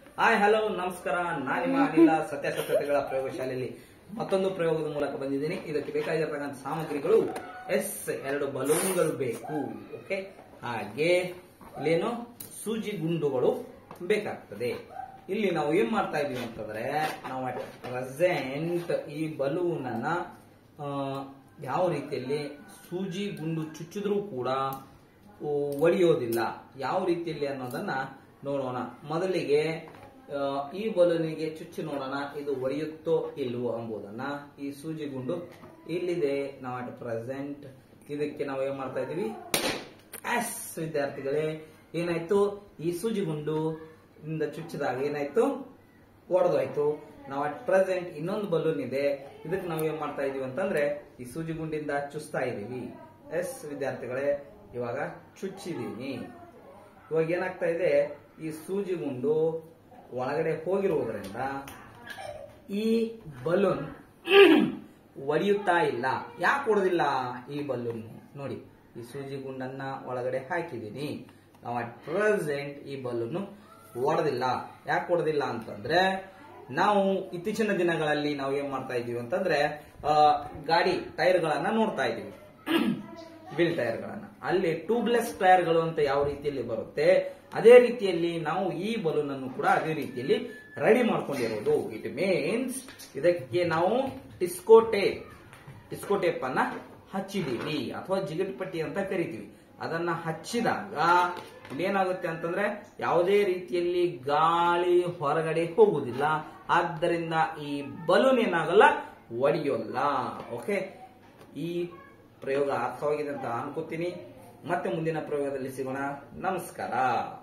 hi hello ನಮಸ್ಕಾರ ನಾನು ನಿಮ್ಮ ಅನಿಲ ಸತ್ಯಾಸತ್ಯತೆಗಳ ಪ್ರಯೋಗಶಾಲೆಯಲ್ಲಿ ಮತ್ತೊಂದು ಪ್ರಯೋಗದ ಮೂಲಕ ಬಂದಿದ್ದೀನಿ ಇದಕ್ಕೆ ಬೇಕಾಗಿರತಕ್ಕಂಥ ಸಾಮಗ್ರಿಗಳು ಎಸ್ ಎರಡು ಬಲೂನ್ಗಳು ಬೇಕು ಓಕೆ ಹಾಗೆ ಇಲ್ಲೇನು ಸೂಜಿ ಗುಂಡುಗಳು ಬೇಕಾಗ್ತದೆ ಇಲ್ಲಿ ನಾವು ಏನ್ ಮಾಡ್ತಾ ಇದೀವಿ ಅಂತಂದ್ರೆ ನಾವು ಪ್ರೆಸೆಂಟ್ ಈ ಬಲೂನ್ ಅನ್ನ ಆ, ಯಾವ ರೀತಿಯಲ್ಲಿ ಸೂಜಿ ಗುಂಡು ಚುಚ್ಚಿದ್ರೂ ಕೂಡ ಓ, ಒಡೆಯೋದಿಲ್ಲ ಯಾವ ರೀತಿಯಲ್ಲಿ ಅನ್ನೋದನ್ನ ನೋಡೋಣ ಮೊದಲಿಗೆ ಆ, ಈ ಬಲೂನಿಗೆ ಚುಚ್ಚಿ ನೋಡೋಣ ಇದು ಒಡೆಯುತ್ತೋ ಇಲ್ವೋ ಎಂಬುದನ್ನ ಈ ಸೂಜಿ ಗುಂಡು ಇಲ್ಲಿದೆ ನಾವು ಅಟ್ ಪ್ರೆಸೆಂಟ್ ಇದಕ್ಕೆ ನಾವು ಏನ್ ಮಾಡ್ತಾ ಇದೀವಿ ಎಸ್ ವಿದ್ಯಾರ್ಥಿಗಳೇ ಏನಾಯ್ತು ಈ ಸೂಜಿ ಗುಂಡು ಇಂದ ಚುಚ್ಚಿದಾಗ ಏನಾಯ್ತು ಒಡೆದೋಯ್ತು ನಾವು ಅಟ್ ಪ್ರೆಸೆಂಟ್ ಇನ್ನೊಂದು ಬಲೂನ್ ಇದೆ ಇದಕ್ಕೆ ನಾವು ಏನ್ ಮಾಡ್ತಾ ಇದೀವಿ ಅಂತಂದ್ರೆ ಈ ಸೂಜಿ ಗುಂಡಿಂದ ಚುಚ್ತಾ ಇದೀವಿ ಎಸ್ ವಿದ್ಯಾರ್ಥಿಗಳೇ ಇವಾಗ ಚುಚ್ಚಿದೀನಿ ಇವಾಗ ಏನಾಗ್ತಾ ಇದೆ ಈ ಸೂಜಿ ಗುಂಡು ಒಳಗಡೆ ಹೋಗಿರುವುದರಿಂದ ಈ ಬಲೂನ್ ಒಡೆಯುತ್ತಾ ಇಲ್ಲ ಯಾಕೆ ಹೊಡೆದಿಲ್ಲ ಈ ಬಲೂನ್ ನೋಡಿ ಈ ಸೂಜಿ ಗುಂಡನ್ನ ಒಳಗಡೆ ಹಾಕಿದೀನಿ ನಾವು ಅಟ್ ಪ್ರೆಸೆಂಟ್ ಈ ಬಲೂನ್ ಒಡೆದಿಲ್ಲ ಯಾಕೆ ಹೊಡೆದಿಲ್ಲ ಅಂತಂದ್ರೆ ನಾವು ಇತ್ತೀಚಿನ ದಿನಗಳಲ್ಲಿ ನಾವು ಏನ್ ಮಾಡ್ತಾ ಇದೀವಿ ಅಂತಂದ್ರೆ ಆ, ಗಾಡಿ ಟೈರ್ಗಳನ್ನ ನೋಡ್ತಾ ಇದೀವಿ ವೀಲ್ ಟೈರ್ಗಳನ್ನ ಅಲ್ಲಿ ಟ್ಯೂಬ್ಲೆಸ್ ಟೈರ್ಗಳು ಅಂತ ಯಾವ ರೀತಿಯಲ್ಲಿ ಬರುತ್ತೆ ಅದೇ ರೀತಿಯಲ್ಲಿ ನಾವು ಈ ಬಲೂನ್ ಅನ್ನು ಕೂಡ ಅದೇ ರೀತಿಯಲ್ಲಿ ರೆಡಿ ಮಾಡ್ಕೊಂಡಿರೋದು ಇಟ್ ಮೀನ್ಸ್ ಇದಕ್ಕೆ ನಾವು ಟಿಸ್ಕೋ ಟೇಪ್ ಟಿಸ್ಕೋ ಟೇಪ್ ಅನ್ನ ಹಚ್ಚಿದೀವಿ ಅಥವಾ ಜಿಗಟ್ ಪಟ್ಟಿ ಅಂತ ಕರಿತೀವಿ ಅದನ್ನ ಹಚ್ಚಿದಾಗ ಏನಾಗುತ್ತೆ ಅಂತಂದ್ರೆ ಯಾವುದೇ ರೀತಿಯಲ್ಲಿ ಗಾಳಿ ಹೊರಗಡೆ ಹೋಗುವುದಿಲ್ಲ ಆದ್ದರಿಂದ ಈ ಬಲೂನ್ ಏನಾಗಲ್ಲ ಒಡೆಯೋಲ್ಲ ಓಕೆ ಈ ಪ್ರಯೋಗ ಅರ್ಥವಾಗಿದೆ ಅಂತ ಅನ್ಕೋತೀನಿ ಮತ್ತೆ ಮುಂದಿನ ಪ್ರಯೋಗದಲ್ಲಿ ಸಿಗೋಣ ನಮಸ್ಕಾರ